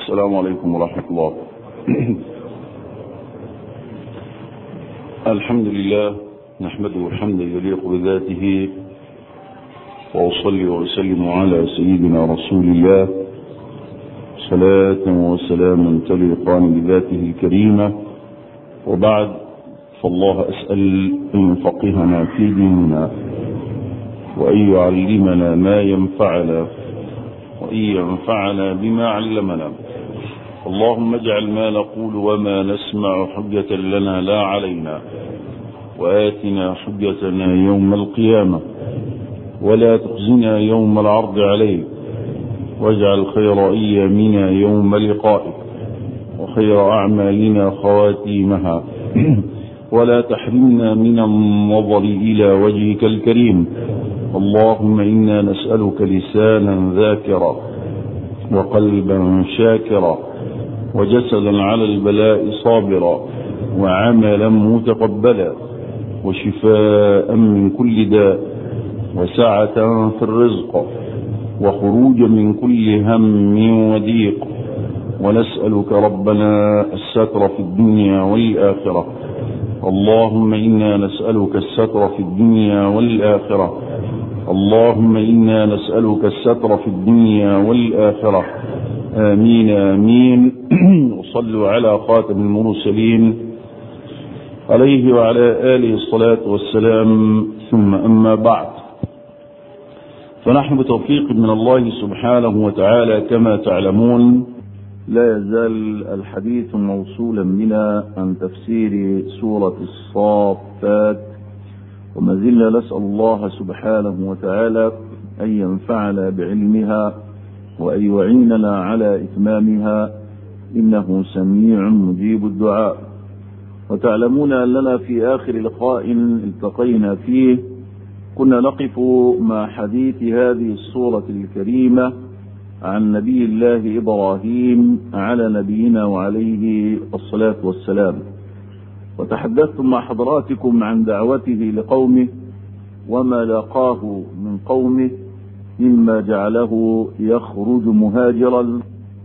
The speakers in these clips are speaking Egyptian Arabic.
السلام عليكم ورحمة الله الحمد لله نحمده حمدا يليق بذاته وأصلي وأسلم على سيدنا رسول الله صلاة وسلاما تليقان بذاته الكريمة وبعد فالله أسأل أن يفقهنا في ديننا وأن يعلمنا ما ينفعنا وأن ينفعنا بما علمنا اللهم اجعل ما نقول وما نسمع حجة لنا لا علينا وآتنا حجتنا يوم القيامة ولا تخزنا يوم العرض عليك واجعل خير أيامنا يوم لقائك وخير أعمالنا خواتيمها ولا تحرمنا من النظر إلى وجهك الكريم اللهم إنا نسألك لسانا ذاكرا وقلبا شاكرا وجسدا على البلاء صابرا وعملا متقبلا وشفاء من كل داء وسعة في الرزق وخروجا من كل هم وضيق ونسألك ربنا الستر في الدنيا والآخرة اللهم إنا نسألك الستر في الدنيا والآخرة اللهم إنا نسألك الستر في الدنيا والآخرة آمين آمين وصلوا على خاتم المرسلين عليه وعلى آله الصلاة والسلام ثم أما بعد فنحن بتوفيق من الله سبحانه وتعالى كما تعلمون لا يزال الحديث موصولا بنا عن تفسير سورة الصافات وما زلنا نسأل الله سبحانه وتعالى أن ينفعنا بعلمها وأن يعيننا على إتمامها إنه سميع مجيب الدعاء وتعلمون أننا في آخر لقاء التقينا فيه كنا نقف مع حديث هذه السورة الكريمة عن نبي الله إبراهيم على نبينا وعليه الصلاة والسلام وتحدثت مع حضراتكم عن دعوته لقومه وما لاقاه من قومه مما جعله يخرج مهاجرا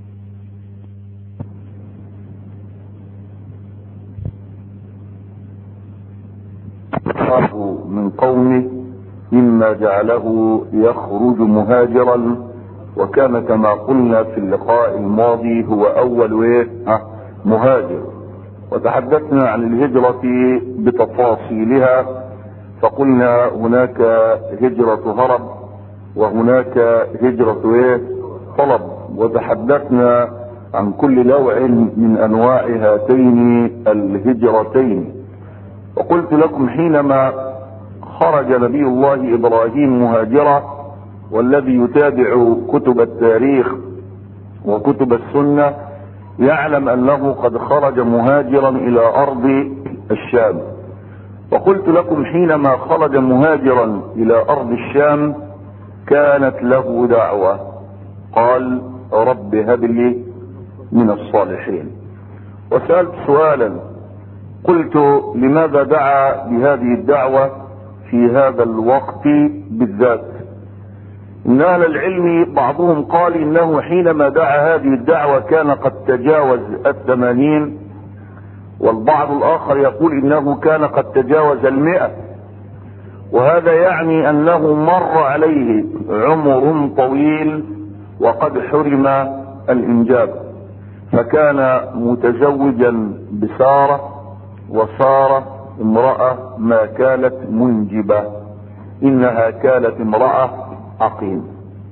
من قومه مما جعله يخرج مهاجرا وكان كما قلنا في اللقاء الماضي هو اول ايه مهاجر وتحدثنا عن الهجرة بتفاصيلها فقلنا هناك هجرة هرب وهناك هجرة ايه طلب وتحدثنا عن كل نوع من انواع هاتين الهجرتين وقلت لكم حينما خرج نبي الله ابراهيم مهاجرا والذي يتابع كتب التاريخ وكتب السنه يعلم انه قد خرج مهاجرا الى ارض الشام وقلت لكم حينما خرج مهاجرا الى ارض الشام كانت له دعوه قال رب هب لي من الصالحين وسالت سؤالا قلت لماذا دعا بهذه الدعوه في هذا الوقت بالذات ان اهل العلم بعضهم قال انه حينما دعا هذه الدعوة كان قد تجاوز الثمانين والبعض الاخر يقول انه كان قد تجاوز المئة وهذا يعني انه مر عليه عمر طويل وقد حرم الانجاب فكان متزوجا بسارة وسارة امرأة ما كانت منجبة انها كانت امرأة عقيم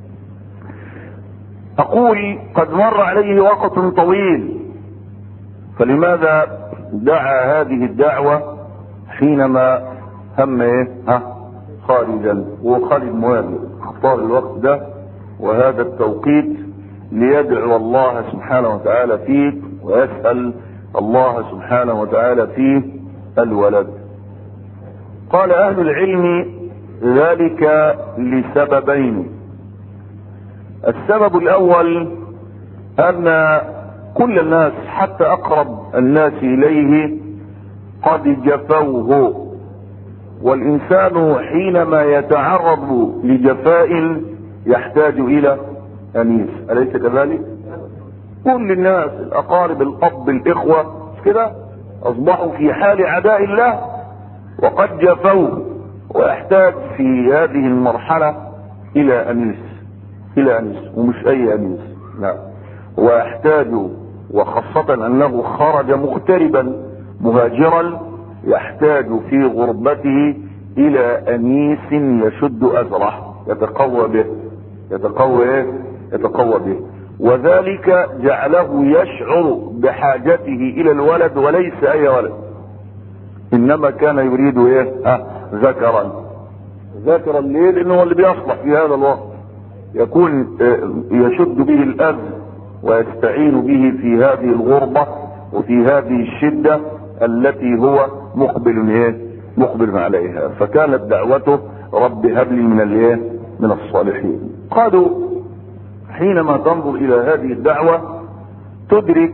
اقول قد مر عليه وقت طويل فلماذا دعا هذه الدعوة حينما هم ايه ها خارجا وخالد مهاجر اختار الوقت ده وهذا التوقيت ليدعو الله سبحانه وتعالى فيه ويسأل الله سبحانه وتعالى فيه الولد قال اهل العلم ذلك لسببين السبب الاول ان كل الناس حتى اقرب الناس اليه قد جفوه والانسان حينما يتعرض لجفاء يحتاج الى انيس اليس كذلك كل الناس الاقارب الاب الاخوة مش كده اصبحوا في حال عداء الله وقد جفوه ويحتاج في هذه المرحلة الى انيس الى انيس ومش اي انيس لا ويحتاج وخاصة انه خرج مغتربا مهاجرا يحتاج في غربته الى انيس يشد ازره يتقوى به يتقوى ايه يتقوى به وذلك جعله يشعر بحاجته الى الولد وليس اي ولد انما كان يريد ايه ها ذكرا ذكرا ليه لانه هو اللي بيصلح في هذا الوقت يكون يشد به الاذى ويستعين به في هذه الغربة وفي هذه الشدة التي هو مقبل ايه مقبل عليها فكانت دعوته رب هب لي من الايه من الصالحين قالوا حينما تنظر الى هذه الدعوة تدرك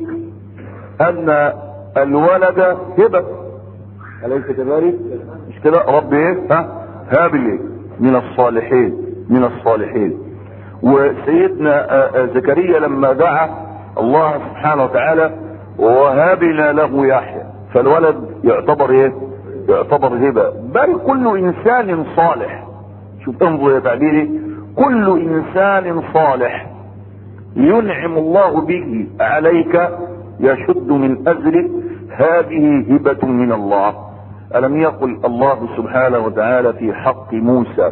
ان الولد هبة أليس كذلك؟ مش كده رب ايه؟ ها؟ هاب لي من الصالحين من الصالحين وسيدنا زكريا لما دعا الله سبحانه وتعالى وهبنا له يحيى فالولد يعتبر ايه؟ يعتبر هبة بل كل انسان صالح شوف انظر يا تعبيري كل انسان صالح ينعم الله به عليك يشد من اجلك هذه هبة من الله ألم يقل الله سبحانه وتعالى في حق موسى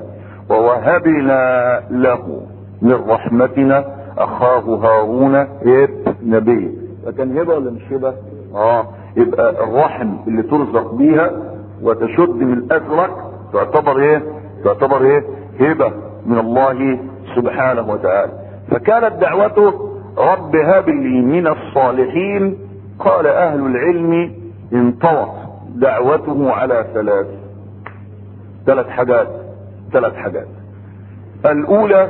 ووهبنا له من رحمتنا أخاه هارون إيه نبي فكان هبة ولا مش هبة؟ اه يبقى الرحم اللي ترزق بيها وتشد من أثرك تعتبر ايه؟ تعتبر ايه؟ هبة من الله سبحانه وتعالى فكانت دعوته رب هب لي من الصالحين قال اهل العلم انطوت دعوته على ثلاث ثلاث حاجات ثلاث حاجات الاولى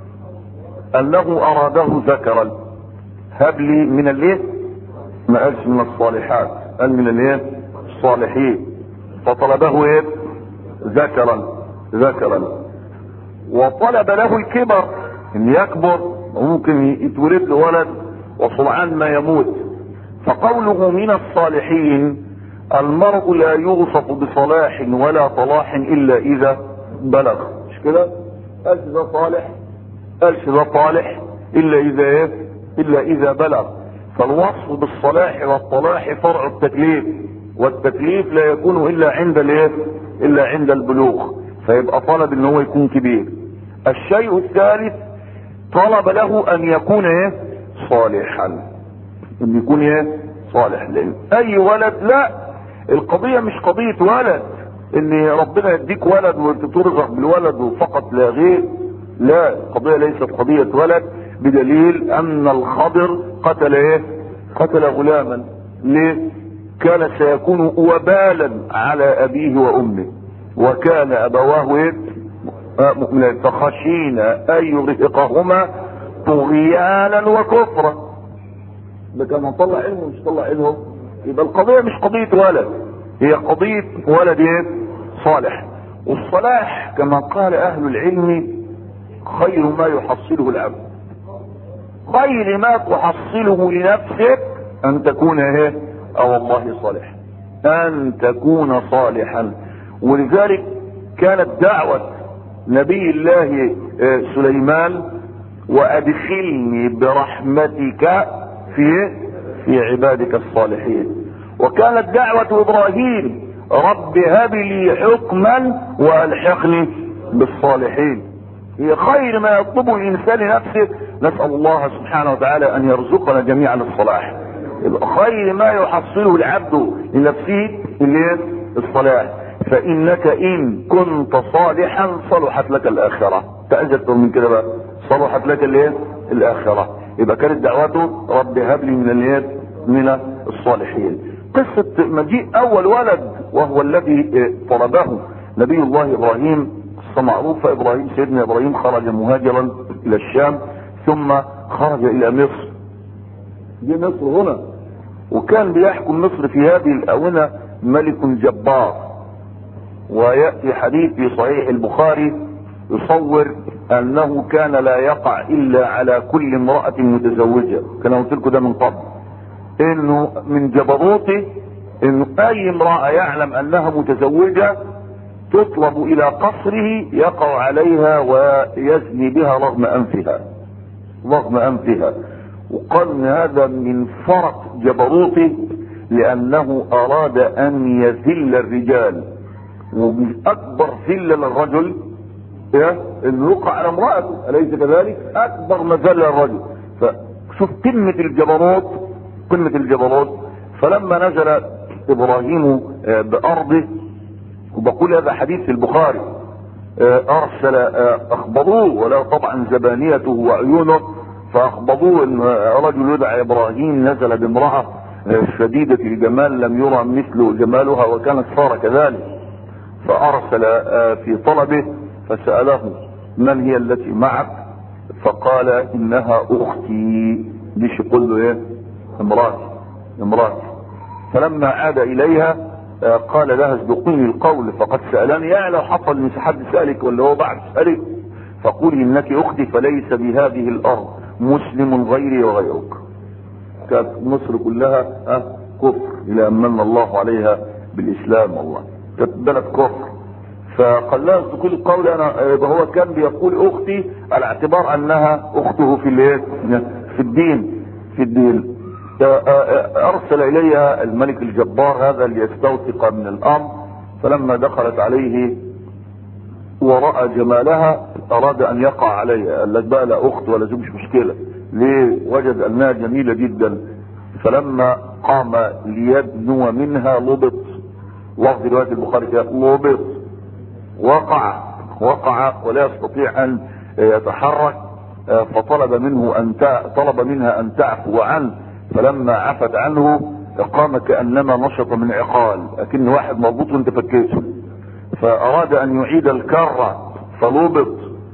انه اراده ذكرا هب لي من الايه ما قالش من الصالحات قال من الايه الصالحين فطلبه ايه ذكرا ذكرا وطلب له الكبر ان يكبر وممكن يتولد له ولد وسرعان ما يموت فقوله من الصالحين المرء لا يوصف بصلاح ولا صلاح الا اذا بلغ مش كده قالش ده صالح قالش ده صالح الا اذا ايه الا اذا بلغ فالوصف بالصلاح والصلاح فرع التكليف والتكليف لا يكون الا عند الايه الا عند البلوغ فيبقى طلب ان هو يكون كبير الشيء الثالث طلب له ان يكون ايه صالحا ان يكون ايه صالح لان اي ولد لا القضية مش قضية ولد ان ربنا يديك ولد وانت ترزق بالولد فقط لا غير لا القضية ليست قضية ولد بدليل ان الخضر قتل ايه قتل غلاما ليه كان سيكون وبالا على ابيه وامه وكان ابواه ايه مؤمنين فخشينا ان يرهقهما طغيانا وكفرا ده كان طلع علمه مش طلع علمه يبقى القضيه مش قضيه ولد هي قضيه ولد ايه صالح والصلاح كما قال اهل العلم خير ما يحصله العبد خير ما تحصله لنفسك ان تكون ايه او الله صالح ان تكون صالحا ولذلك كانت دعوه نبي الله سليمان وادخلني برحمتك في في عبادك الصالحين وكانت دعوة ابراهيم رب هب لي حكما والحقني بالصالحين هي خير ما يطلبه الانسان لنفسه نسأل الله سبحانه وتعالى ان يرزقنا جميعا الصلاح يبقى خير ما يحصله العبد لنفسه اللي الصلاح فانك ان كنت صالحا صلحت لك الاخره تأجدت من كده بقى صلحت لك الايه الاخره يبقى كانت دعوته رب هب لي من الايه من الصالحين قصة مجيء اول ولد وهو الذي طلبه نبي الله ابراهيم قصة معروفة ابراهيم سيدنا ابراهيم خرج مهاجرا الى الشام ثم خرج الى مصر جه مصر هنا وكان بيحكم مصر في هذه الاونة ملك جبار ويأتي حديث في صحيح البخاري يصور انه كان لا يقع الا على كل امرأة متزوجة كان قلت لكم ده من قبل انه من جبروته انه اي امرأة يعلم انها متزوجة تطلب الى قصره يقع عليها ويزني بها رغم انفها رغم انفها وقال ان هذا من فرط جبروته لانه اراد ان يذل الرجال ومن اكبر ذله للرجل ايه انه يقع على امرأته اليس كذلك اكبر مذله للرجل فشوف قمة الجبروت قمة الجبروت فلما نزل ابراهيم بارضه وبقول هذا حديث في البخاري ارسل اخبروه ولا طبعا زبانيته وعيونه فاخبروه ان رجل يدعى ابراهيم نزل بامرأة شديدة الجمال لم يرى مثل جمالها وكانت صار كذلك فارسل في طلبه فسأله من هي التي معك فقال انها اختي ليش يقول له ايه امراتي امراتي فلما عاد اليها قال لها اصدقيني القول فقد سألني يعني لو حصل من حد سألك ولا هو بعد سألك فقولي انك اختي فليس بهذه الارض مسلم غيري وغيرك كانت مصر كلها أه كفر الى ان من الله عليها بالاسلام والله كانت بلد كفر فقال لها اصدقيني القول انا هو كان بيقول اختي على اعتبار انها اخته في الايه في الدين في الدين ارسل اليها الملك الجبار هذا ليستوثق من الامر فلما دخلت عليه ورأى جمالها اراد ان يقع عليها قال لك بقى لا اخت ولا زوج مش مشكلة ليه وجد انها جميلة جدا فلما قام ليدنو منها لبط وفد رواية البخاري كده لبط وقع وقع ولا يستطيع ان يتحرك فطلب منه ان طلب منها ان تعفو عنه فلما عفت عنه قام كانما نشط من عقال لكن واحد مربوط وانت فكيته فاراد ان يعيد الكرة فلوبط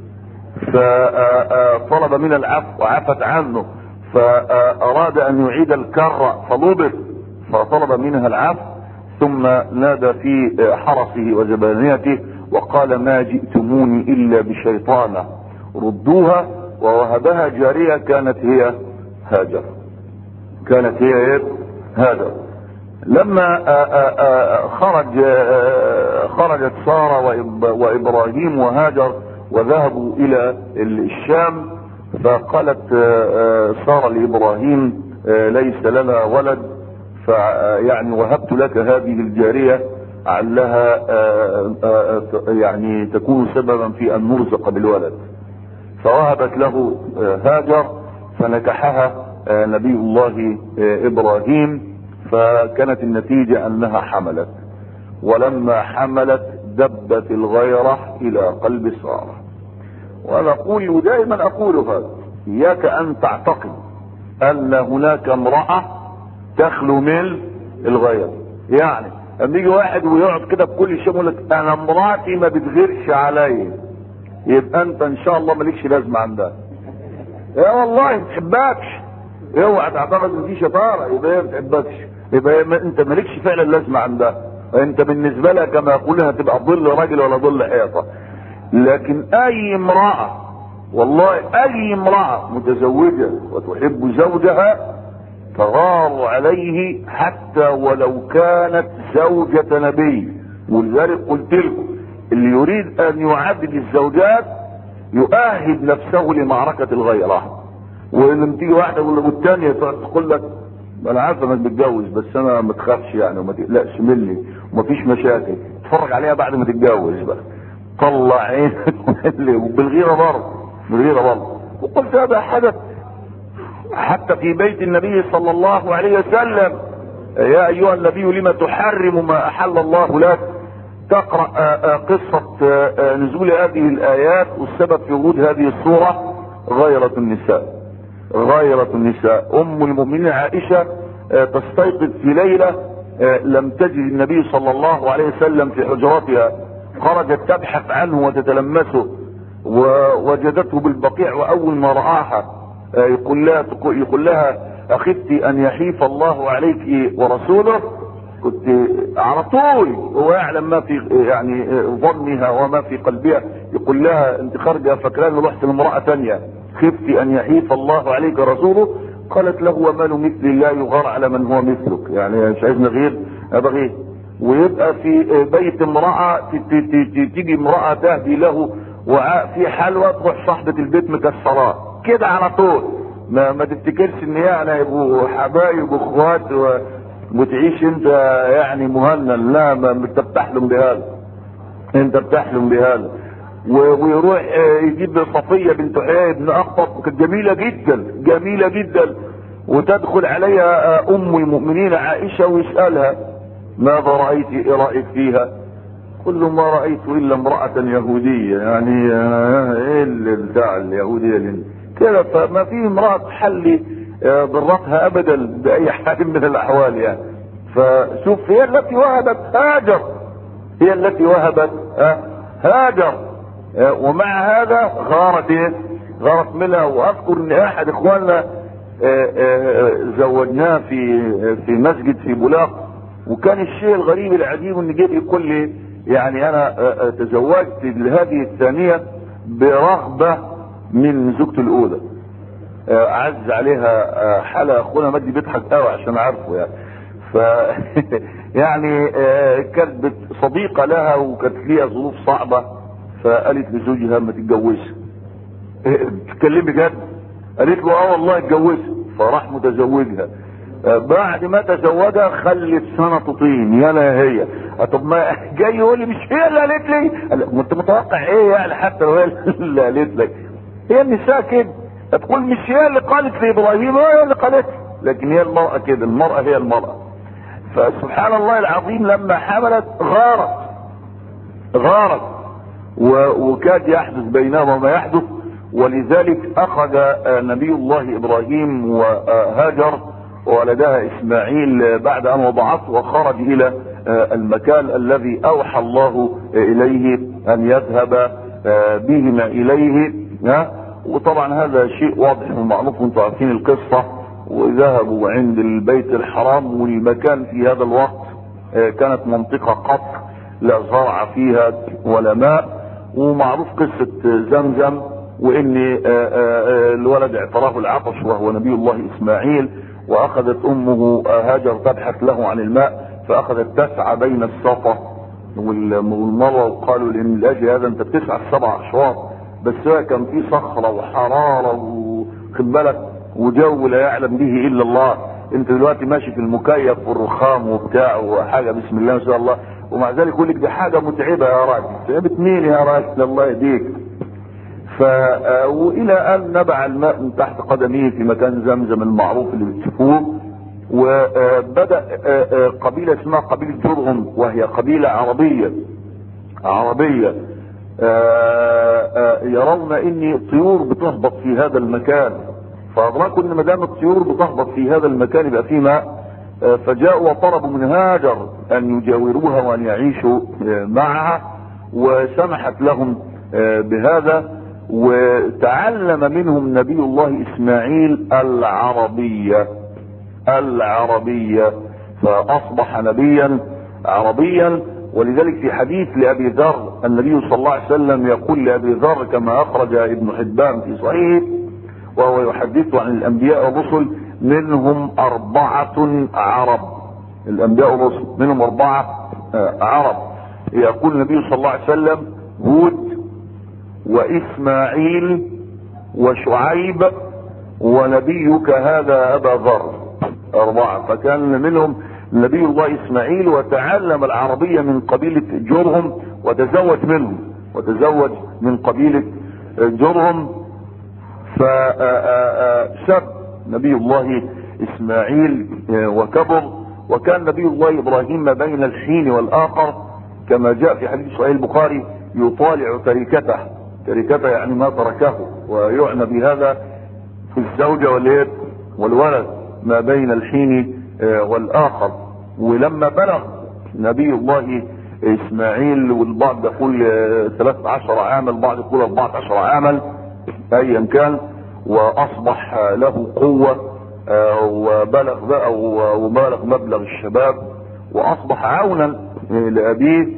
فطلب من العفو وعفت عنه فاراد ان يعيد الكرة فلوبط فطلب منها العفو ثم نادى في حرسه وزبانيته وقال ما جئتموني الا بشيطانة ردوها ووهبها جارية كانت هي هاجر كانت هي ايه هذا لما آآ آآ خرج آآ خرجت سارة وابراهيم وهاجر وذهبوا الى الشام فقالت سارة لابراهيم ليس لنا ولد فيعني وهبت لك هذه الجارية علها يعني تكون سببا في ان نرزق بالولد فوهبت له هاجر فنكحها نبي الله ابراهيم فكانت النتيجة انها حملت ولما حملت دبت الغيرة الى قلب سارة وانا اقول ودائما اقول هذا اياك ان تعتقد ان هناك امرأة تخلو من الغيرة يعني لما يجي واحد ويقعد كده بكل شيء يقول لك انا مراتي ما بتغيرش عليا يبقى انت ان شاء الله مالكش لازمه عندها يا والله ما بتحبكش اوعى تعتقد ان دي شطاره يبقى هي ما بتحبكش يبقى انت مالكش فعلا لازمه عندها انت بالنسبه لها كما يقولون هتبقى ظل راجل ولا ظل حيطه لكن اي امراه والله اي امراه متزوجه وتحب زوجها تغار عليه حتى ولو كانت زوجة نبي ولذلك قلت لكم اللي يريد ان يعدد الزوجات يؤهب نفسه لمعركة الغيرة ولما تيجي واحدة والثانية تقول لك انا عارفه انك بتتجوز بس انا ما تخافش يعني وما تقلقش مني ومفيش مشاكل اتفرج عليها بعد ما تتجوز بقى طلع عينك وبالغيره برضه بالغيره برضه وقلت هذا حدث حتى في بيت النبي صلى الله عليه وسلم يا ايها النبي لما تحرم ما احل الله لك تقرا قصه نزول هذه الايات والسبب في ورود هذه السوره غيره النساء غيرة النساء ام المؤمنين عائشة تستيقظ في ليلة لم تجد النبي صلى الله عليه وسلم في حجرتها خرجت تبحث عنه وتتلمسه ووجدته بالبقيع واول ما رآها يقول لها يقول لها اخفت ان يحيف الله عليك ورسوله كنت على طول هو يعلم ما في يعني ظنها وما في قلبها يقول لها انت خارجه فاكراني رحت لامراه ثانيه خفت ان يحيف الله عليك رسوله قالت له ومال مثل لا يغار على من هو مثلك يعني مش عايزنا غير ابغي ويبقى في بيت امرأة تيجي امرأة تهدي له وعاء في حلوى تروح صاحبة البيت مكسراه كده على طول ما ما تفتكرش ان يعني يبقوا حبايب واخوات و... وتعيش انت يعني مهنن لا ما انت بتحلم بهذا انت بتحلم بهذا ويروح يجيب صفية بنت حيي بن اخطب كانت جميلة جدا جميلة جدا وتدخل عليها ام المؤمنين عائشة ويسألها ماذا رأيت ايه رأيك فيها كل ما رأيت الا امرأة يهودية يعني ايه اللي بتاع اليهودية اللي كده فما في امرأة تحلي ضرتها ابدا باي حال من الاحوال يعني فشوف هي التي وهبت هاجر هي التي وهبت هاجر ومع هذا غارت ايه غارت منها واذكر ان احد اخواننا زوجناه في في مسجد في بولاق وكان الشيء الغريب العجيب ان جه يقول لي يعني انا تزوجت لهذه الثانيه برغبه من زوجته الاولى عز عليها حالة اخونا مجدي بيضحك قوي عشان عارفه يعني ف يعني كانت صديقة لها وكانت ليها ظروف صعبة فقالت لزوجها ما تتجوزش تتكلمي جد قالت له اه والله اتجوزها فراح متزوجها بعد ما تزوجها خلت سنة طين يلا هي طب ما جاي يقول لي مش هي اللي قالت لي ما انت متوقع ايه يعني حتى لو هي اللي قالت لك هي النساء كده تقول مش هي اللي قالت لابراهيم هي اللي قالت لكن هي المرأة كده المرأة هي المرأة فسبحان الله العظيم لما حملت غارت غارت وكاد يحدث بينهما ما يحدث ولذلك اخذ نبي الله ابراهيم وهاجر وولدها اسماعيل بعد ان وضعته وخرج الى المكان الذي اوحى الله اليه ان يذهب بهما اليه وطبعا هذا شيء واضح ومعروف وانتم عارفين القصه وذهبوا عند البيت الحرام والمكان في هذا الوقت كانت منطقه قطر لا زرع فيها ولا ماء ومعروف قصه زمزم وان الولد اعتراه العطش وهو نبي الله اسماعيل واخذت امه هاجر تبحث له عن الماء فاخذت تسعى بين الصفا والمروه وقالوا لان لاجل هذا انت بتسعى السبع اشواط بس هو كان في صخره وحراره وخد بالك وجو لا يعلم به الا الله انت دلوقتي ماشي في المكيف والرخام وبتاع وحاجه بسم الله ما شاء الله ومع ذلك يقول لك دي حاجه متعبه يا راجل تعبت مين يا راجل الله يهديك ف والى ان نبع الماء من تحت قدميه في مكان زمزم المعروف اللي بتشوفوه وبدا قبيله اسمها قبيله جرهم وهي قبيله عربيه عربيه يرون ان الطيور بتهبط في هذا المكان فادركوا ان ما دام الطيور بتهبط في هذا المكان يبقى فيه ماء فجاءوا وطلبوا من هاجر ان يجاوروها وان يعيشوا معها وسمحت لهم بهذا وتعلم منهم نبي الله اسماعيل العربية العربية فاصبح نبيا عربيا ولذلك في حديث لابي ذر النبي صلى الله عليه وسلم يقول لابي ذر كما اخرج ابن حبان في صحيح وهو يحدث عن الانبياء والرسل منهم اربعة عرب الانبياء والرسل منهم اربعة عرب يقول النبي صلى الله عليه وسلم هود واسماعيل وشعيب ونبيك هذا ابا ذر اربعة فكان منهم نبي الله اسماعيل وتعلم العربية من قبيلة جرهم وتزوج منهم وتزوج من قبيلة جرهم فشب نبي الله اسماعيل وكبر وكان نبي الله ابراهيم ما بين الحين والاخر كما جاء في حديث صحيح البخاري يطالع تركته تركته يعني ما تركه ويعنى بهذا في الزوجة واليد والولد ما بين الحين والاخر ولما بلغ نبي الله اسماعيل والبعض يقول 13 عاما البعض يقول 14 عاما ايا كان واصبح له قوة وبلغ بقى وبلغ مبلغ الشباب واصبح عونا لابيه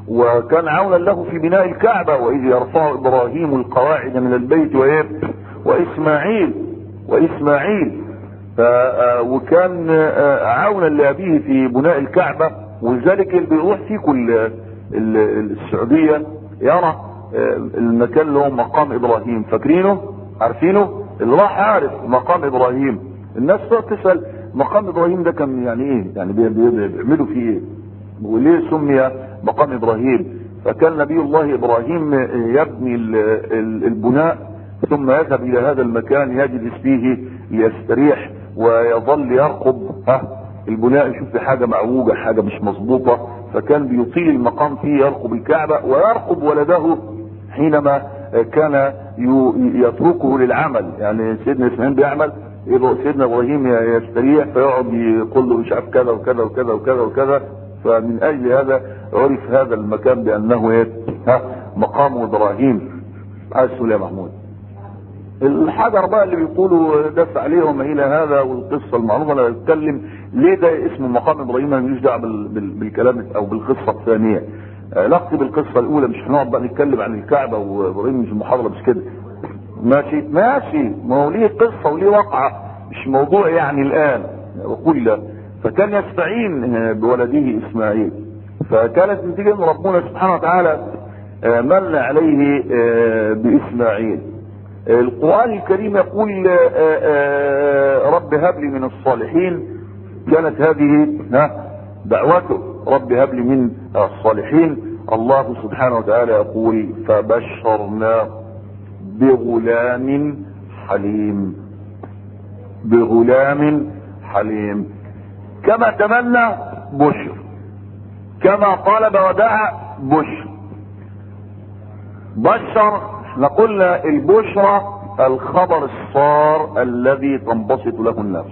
وكان عونا له في بناء الكعبة وإذ يرفع إبراهيم القواعد من البيت وإيه وإسماعيل وإسماعيل ف وكان عونا لأبيه في بناء الكعبة ولذلك اللي بيروح في كل السعودية يرى المكان اللي هو مقام إبراهيم فاكرينه عارفينه اللي راح عارف مقام إبراهيم الناس تسأل مقام إبراهيم ده كان يعني إيه يعني بيعملوا فيه إيه وليه سمي مقام ابراهيم فكان نبي الله ابراهيم يبني البناء ثم يذهب الى هذا المكان يجلس فيه ليستريح ويظل يرقب ها البناء يشوف في حاجه معوجه حاجه مش مظبوطه فكان بيطيل المقام فيه يرقب الكعبه ويرقب ولده حينما كان يتركه للعمل يعني سيدنا اسماعيل بيعمل سيدنا ابراهيم يستريح فيقعد يقول له مش عارف كذا وكذا وكذا وكذا وكذا فمن اجل هذا عرف هذا المكان بانه ايه ها مقام ابراهيم اسهل يا محمود الحجر بقى اللي بيقولوا دس عليهم الى هذا والقصه المعروفه انا بتكلم ليه ده اسمه مقام ابراهيم انا ماليش دعوه بالكلام او بالقصه الثانيه علاقتي بالقصه الاولى مش هنقعد بقى نتكلم عن الكعبه وابراهيم مش المحاضره مش كده ماشي ماشي ما هو ليه قصه وليه وقعه مش موضوع يعني الان وكل فكان يستعين بولده اسماعيل فكانت نتيجه ان ربنا سبحانه وتعالى من عليه باسماعيل القران الكريم يقول رب هب لي من الصالحين كانت هذه دعوته رب هب لي من الصالحين الله سبحانه وتعالى يقول فبشرنا بغلام حليم بغلام حليم كما تمنى بشر كما طلب ودعا بشر بشر احنا قلنا البشرى الخبر الصار الذي تنبسط له النفس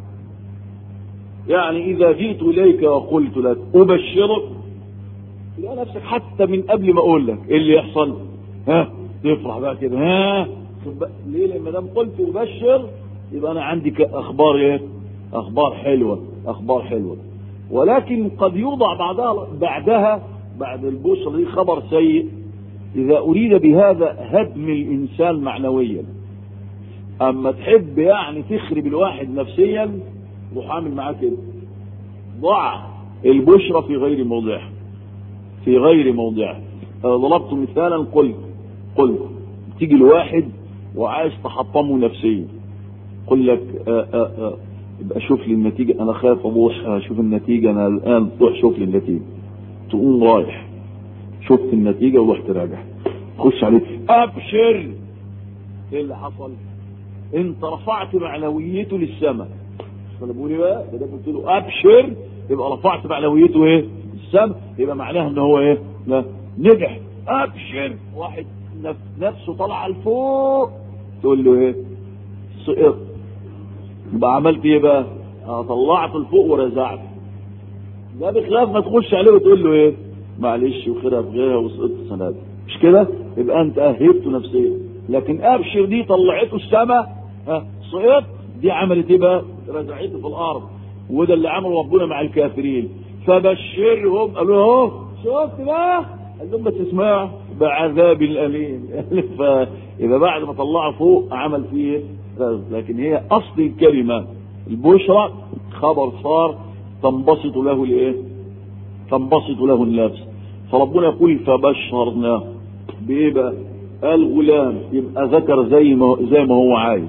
يعني اذا جئت اليك وقلت لك ابشرك تلاقي نفسك حتى من قبل ما اقول لك ايه اللي يحصل ها تفرح بقى كده ها ليه لما دام قلت ابشر يبقى انا عندي اخبار ايه اخبار حلوه اخبار حلوه ولكن قد يوضع بعدها بعدها بعد البشرى دي خبر سيء اذا اريد بهذا هدم الانسان معنويا اما تحب يعني تخرب الواحد نفسيا روح عامل معاه كده ضع البشرى في غير موضعها في غير موضعها ضربت مثالا قلت قلت تيجي لواحد وعايز تحطمه نفسيا يقول لك آآ آآ يبقى شوف لي النتيجة أنا خايف أروح أشوف النتيجة أنا الآن تروح شوف لي النتيجة تقوم رايح شفت النتيجة ورحت راجع خش عليه أبشر إيه اللي حصل؟ أنت رفعت معنويته للسماء أنا بقول إيه بقى؟ ده قلت له أبشر يبقى رفعت معنويته إيه؟ للسماء يبقى معناها إن هو إيه؟ لا نجح أبشر واحد نفسه طلع لفوق تقول له إيه؟ سقط يبقى عملت ايه بقى؟ اه طلعت لفوق ورزعت ده بخلاف ما تخش عليه وتقول له ايه؟ معلش وخيرها في غيرها وسقطت السنه دي مش كده؟ يبقى انت اهبته نفسيا لكن ابشر دي طلعته السماء ها سقط دي عملت ايه بقى؟ رزعته في الارض وده اللي عمله ربنا مع الكافرين فبشرهم قالوا اهو شفت بقى؟ قال لهم بس اسمع بعذاب الاليم فاذا بعد ما طلعه فوق عمل فيه لكن هي اصل الكلمه البشرى خبر صار تنبسط له الايه؟ تنبسط له النفس فربنا يقول فبشرناه بايه بقى؟ قال غلام يبقى ذكر زي ما زي ما هو عايز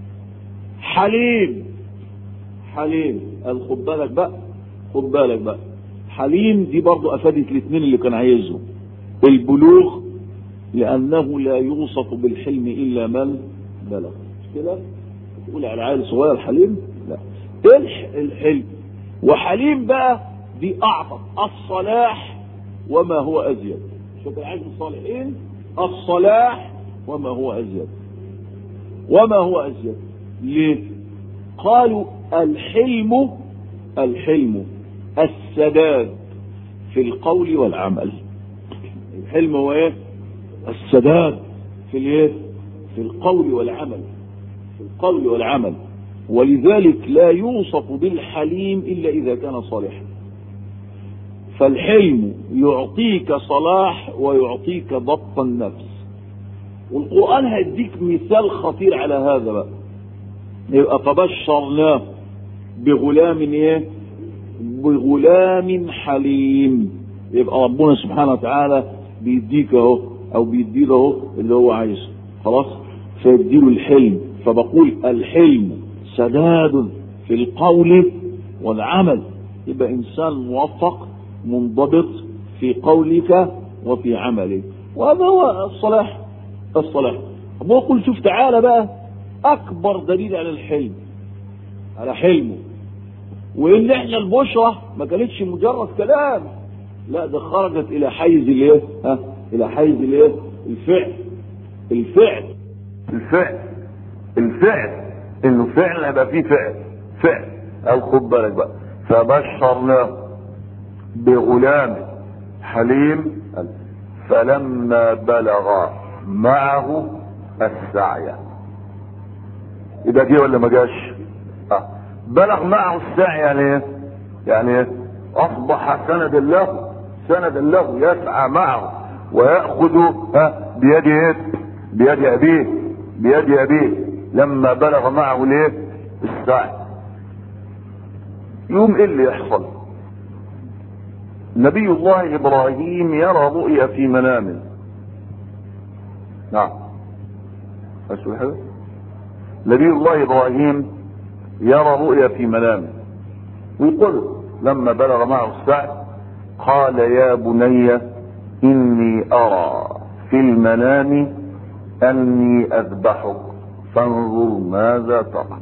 حليم حليم قال خد بالك بقى خد بالك بقى حليم دي برضو افادت الاثنين اللي كان عايزهم البلوغ لانه لا يوصف بالحلم الا من بلغ مش كده تقول على عيل صغير حليم لا الح الحلم وحليم بقى دي اعظم الصلاح وما هو ازيد شوف العيش الصالحين الصلاح وما هو ازيد وما هو ازيد ليه قالوا الحلم الحلم السداد في القول والعمل الحلم هو ايه السداد في الايه في القول والعمل في القول والعمل ولذلك لا يوصف بالحليم الا اذا كان صالحا فالحلم يعطيك صلاح ويعطيك ضبط النفس والقرآن هيديك مثال خطير على هذا بقى يبقى فبشرناه بغلام ايه بغلام حليم يبقى ربنا سبحانه وتعالى بيديك اهو او بيديله اهو اللي هو عايزه خلاص فيديله الحلم فبقول الحلم سداد في القول والعمل يبقى انسان موفق منضبط في قولك وفي عملك وهذا هو الصلاح الصلاح بقول شوف تعالى بقى اكبر دليل على الحلم على حلمه وان احنا البشرة ما كانتش مجرد كلام لا ده خرجت الى حيز الايه ها الى حيز الايه الفعل الفعل الفعل الفعل انه فعل هيبقى فيه فعل فعل او خد بالك بقى فبشرناه بغلام حليم فلما بلغ معه السعي يبقى جه ولا ما جاش آه. بلغ معه السعي يعني ايه يعني ايه اصبح سند له سند له يسعى معه ويأخذ ها بيد ايه بيد ابيه بيد ابيه لما بلغ معه ليه السعي يوم ايه اللي يحصل نبي الله ابراهيم يرى رؤيا في منامه نعم أسأل حاجة نبي الله ابراهيم يرى رؤيا في منامه ويقول لما بلغ معه السعي قال يا بني اني ارى في المنام اني اذبحك فانظر ماذا ترى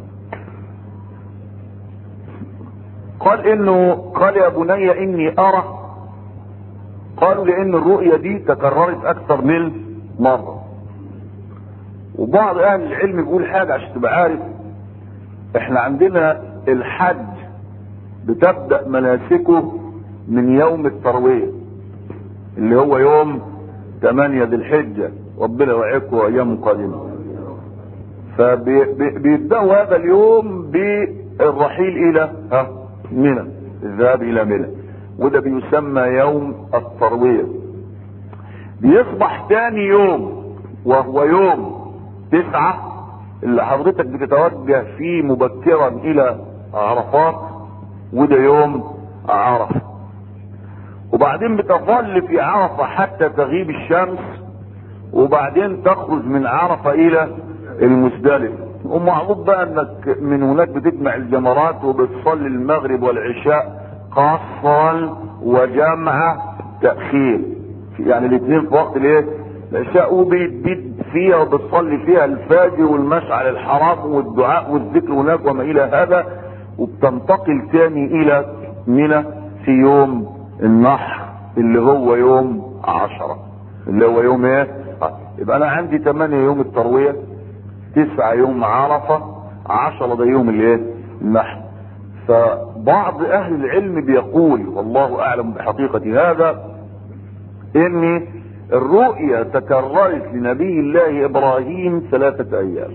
قال انه قال يا بني اني ارى قالوا لان الرؤية دي تكررت اكثر من مرة وبعض اهل العلم بيقول حاجة عشان تبقى عارف احنا عندنا الحج بتبدأ مناسكه من يوم التروية اللي هو يوم 8 ذي الحجة ربنا يوعدكم ايام قادمة فبيبدأوا هذا اليوم بالرحيل الى ها منى الذهاب الى منى وده بيسمى يوم التروية بيصبح تاني يوم وهو يوم تسعة اللي حضرتك بتتوجه فيه مبكرا الى عرفات وده يوم عرفة وبعدين بتظل في عرفة حتى تغيب الشمس وبعدين تخرج من عرفة الى المزدلفة ومعروف بقى انك من هناك بتجمع الجمرات وبتصلي المغرب والعشاء قصرا وجمع تأخير يعني الاثنين في وقت الايه العشاء وبيتبيد فيها وبتصلي فيها الفجر والمشعر الحرام والدعاء والذكر هناك وما الى هذا وبتنتقل تاني الى منى في يوم النحر اللي هو يوم عشرة اللي هو يوم ايه يبقى انا عندي ثمانية يوم التروية تسعة يوم عرفة عشرة ده يوم الايه النحر فبعض اهل العلم بيقول والله اعلم بحقيقة هذا ان الرؤيا تكررت لنبي الله ابراهيم ثلاثة ايام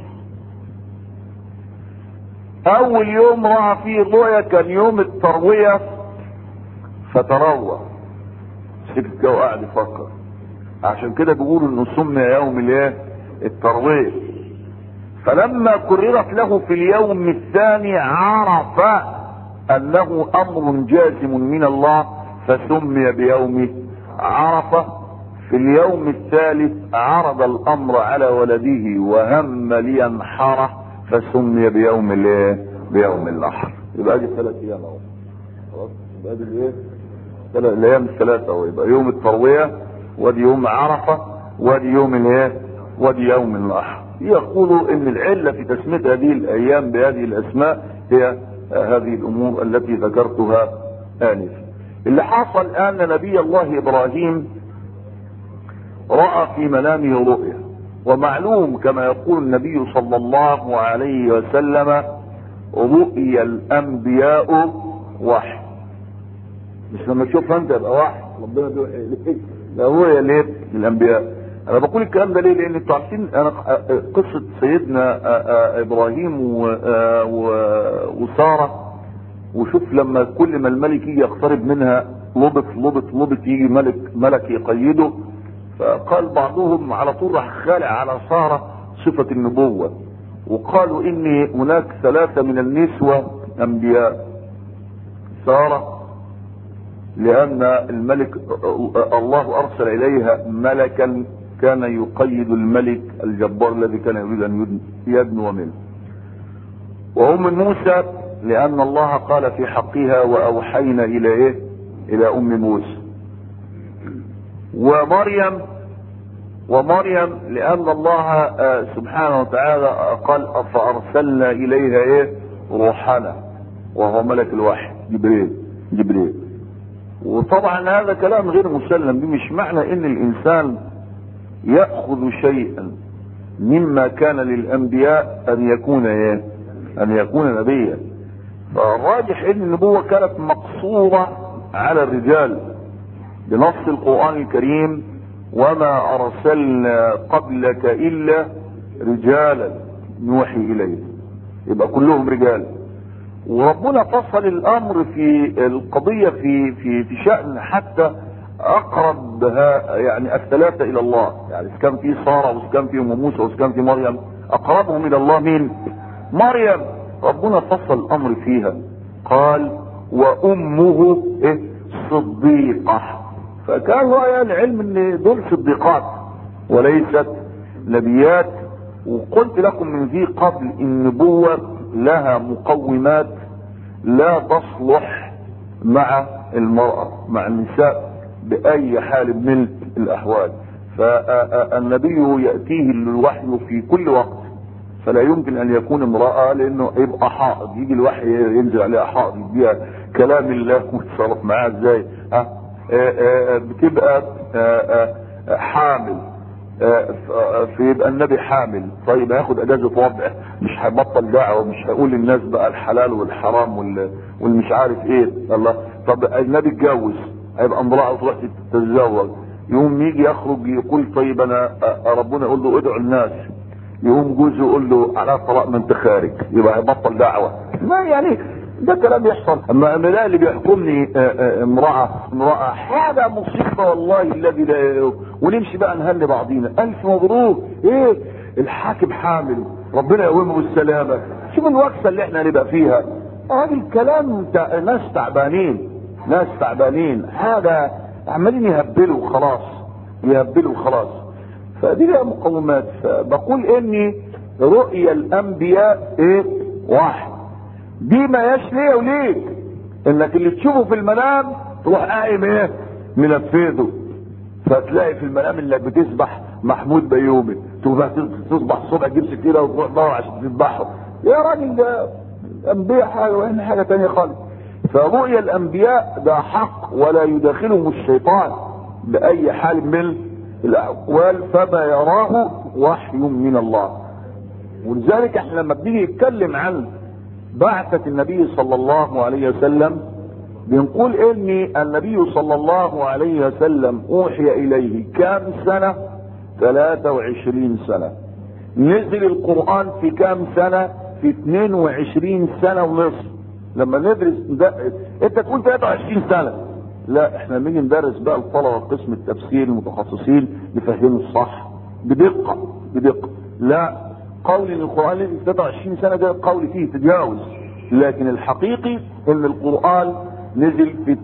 اول يوم راى فيه الرؤيا كان يوم التروية فتروى سكت كده وقاعد يفكر عشان كده بيقولوا انه سمي يوم الايه التروية فلما كررت له في اليوم الثاني عرف انه امر جازم من الله فسمي بيوم عرفه في اليوم الثالث عرض الامر على ولده وهم لينحره فسمي بيوم الايه بيوم النحر يبقى دي ثلاث ايام اهو خلاص يبقى دي الايه الايام الثلاثه اهو يبقى يوم الترويه وادي يوم عرفه وادي يوم الايه وادي يوم النحر يقولوا ان العله في تسميه هذه الايام بهذه الاسماء هي هذه الامور التي ذكرتها انفا اللي حصل ان نبي الله ابراهيم راى في منامه رؤيا ومعلوم كما يقول النبي صلى الله عليه وسلم رؤيا الانبياء وحي مش لما تشوف انت يبقى وحي ربنا بيوحي اليك لا رؤيا ليه للانبياء انا بقول الكلام ده ليه لان انتوا عارفين انا قصه سيدنا ابراهيم وساره وشوف لما كل ما الملك يجي يقترب منها لبط لبط لبط يجي ملك ملك يقيده فقال بعضهم على طول راح خالع على سارة صفة النبوة وقالوا إن هناك ثلاثة من النسوة أنبياء سارة لأن الملك الله أرسل إليها ملكا كان يقيد الملك الجبار الذي كان يريد أن يدنو منه وأم موسى لأن الله قال في حقها وأوحينا إلى إيه؟ إلى أم موسى ومريم ومريم لأن الله سبحانه وتعالى قال فأرسلنا إليها إيه؟ روحنا وهو ملك الوحي جبريل جبريل وطبعا هذا كلام غير مسلم به مش معنى ان الانسان ياخذ شيئا مما كان للانبياء ان يكون ايه ان يكون نبيا فالراجح ان النبوه كانت مقصوره على الرجال بنص القران الكريم وما ارسلنا قبلك الا رجالا نوحي اليه يبقى كلهم رجال وربنا فصل الامر في القضية في في في شأن حتى اقرب يعني الثلاثة الى الله يعني اذا كان في سارة واذا كان في ام موسى واذا كان في مريم اقربهم الى الله مين مريم ربنا فصل الامر فيها قال وامه ايه صديقة فكان رأي العلم ان دول صديقات وليست نبيات وقلت لكم من ذي قبل النبوة لها مقومات لا تصلح مع المرأة مع النساء بأي حال من الأحوال فالنبي يأتيه الوحي في كل وقت فلا يمكن أن يكون امرأة لأنه يبقى حائض يجي الوحي ينزل عليها حائض يديها كلام الله ويتصرف معاها ازاي ها بتبقى حامل فيبقى النبي حامل طيب هياخد اجازه وضع مش هيبطل دعوه مش هيقول للناس بقى الحلال والحرام وال... والمش عارف ايه الله طب النبي اتجوز هيبقى امراه تروح تتزوج يقوم يجي يخرج يقول طيب انا ربنا يقول له ادعو الناس يقوم جوزه يقول له على طلاق ما انت خارج يبقى هيبطل دعوه ما يعني ده كلام يحصل اما انا اللي بيحكمني امرأة امرأة حاجة مصيبة والله الذي لا ونمشي بقى نهني بعضينا الف مبروك ايه الحاكم حامل ربنا يقومه بالسلامة شوف الوكسة اللي احنا هنبقى فيها هذا الكلام تع... ناس تعبانين ناس تعبانين حاجة عمالين يهبلوا خلاص يهبلوا خلاص فدي لها مقومات فبقول اني رؤيا الانبياء ايه واحد دي ما ياش ليه وليك انك اللي تشوفه في المنام تروح قايم ايه منفذه فتلاقي في المنام انك بتسبح محمود بيومي تبقى تصبح الصبح تجيب سكينه وتروح دور عشان تذبحه يا راجل ده انبياء حاجه واحنا حاجه تانية خالص فرؤيا الانبياء ده حق ولا يداخلهم الشيطان باي حال من الاحوال فما يراه وحي من الله ولذلك احنا لما بنيجي نتكلم عن بعثة النبي صلى الله عليه وسلم بنقول ان النبي صلى الله عليه وسلم اوحي اليه كام سنة 23 سنة نزل القرآن في كام سنة في 22 سنة ونصف لما ندرس ده انت تقول 23 سنة لا احنا بنيجي ندرس بقى الطلبة قسم التفسير المتخصصين نفهمه الصح بدقة بدقة لا قول ان القرآن نزل 23 سنة ده قول فيه تجاوز لكن الحقيقي ان القرآن نزل في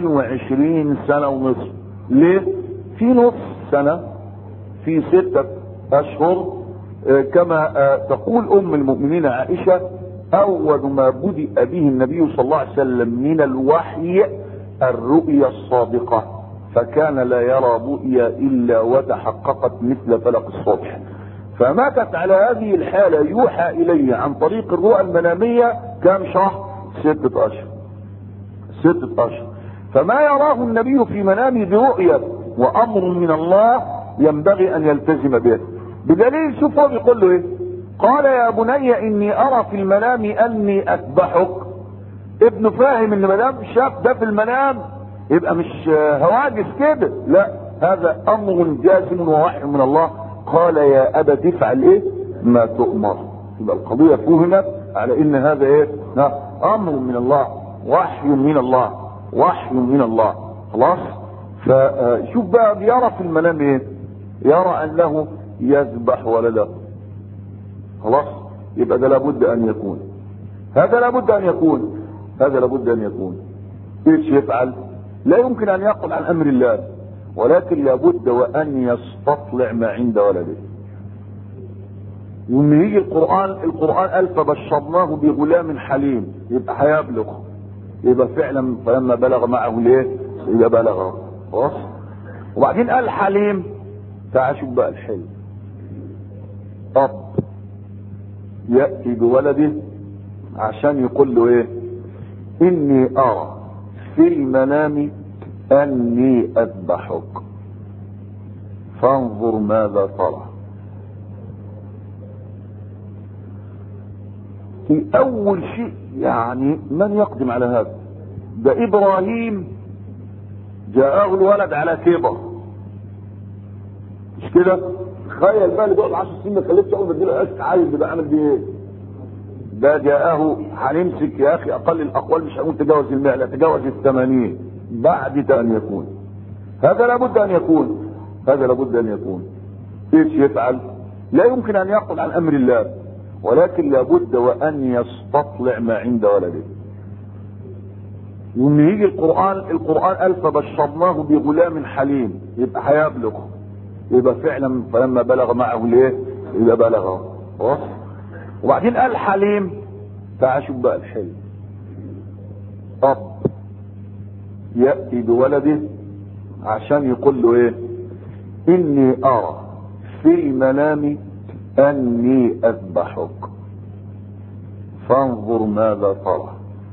22 سنة ونصف ليه؟ في نص سنة في ستة اشهر اه كما اه تقول ام المؤمنين عائشة اول ما بدأ به النبي صلى الله عليه وسلم من الوحي الرؤيا الصادقة فكان لا يرى رؤيا الا وتحققت مثل فلق الصبح فمكث على هذه الحالة يوحى إليه عن طريق الرؤى المنامية كم شهر ستة أشهر ستة أشهر فما يراه النبي في منامه برؤية وأمر من الله ينبغي أن يلتزم به بدليل شوف هو بيقول له إيه قال يا بني إني أرى في المنام أني أذبحك ابنه فاهم إن مدام شاف ده في المنام يبقى مش هواجس كده لا هذا أمر جازم ووحي من الله قال يا ابا تفعل ايه ما تؤمر يبقى القضية فهمت على ان هذا ايه ها امر من الله وحي من الله وحي من الله خلاص فشوف بقى يرى في المنام ايه يرى انه يذبح ولده خلاص يبقى ده لابد ان يكون هذا لابد ان يكون هذا لابد ان يكون ايش يفعل لا يمكن ان يقل عن امر الله ولكن لابد وان يستطلع ما عند ولده وان يجي القران القران قال فبشرناه بغلام حليم يبقى هيبلغ يبقى فعلا فلما بلغ معه ليه يبقى بلغ خلاص وبعدين قال حليم تعال شوف بقى الحلم اب ياتي بولده عشان يقول له ايه اني ارى في المنام اني اذبحك فانظر ماذا ترى في اول شيء يعني من يقدم على هذا ده ابراهيم جاءه الولد على كبر مش كده تخيل بقى اللي بيقعد 10 سنين ما خلفش اول ما اديله عشق عايز بيبقى عامل بيه ايه ده جاءه هنمسك يا اخي اقل الاقوال مش هنقول تجاوز المئة لا تجاوز الثمانين بعد ان يكون هذا لابد ان يكون هذا لابد ان يكون ايش يفعل لا يمكن ان يقل عن امر الله ولكن لابد وان يستطلع ما عند ولده وان يجي القران القران قال فبشرناه بغلام حليم يبقى هيبلغ يبقى فعلا فلما بلغ معه ليه يبقى بلغ خلاص وبعدين قال حليم تعال شوف بقى الحلم اب ياتي بولده عشان يقول له ايه اني ارى في المنام اني اذبحك فانظر ماذا ترى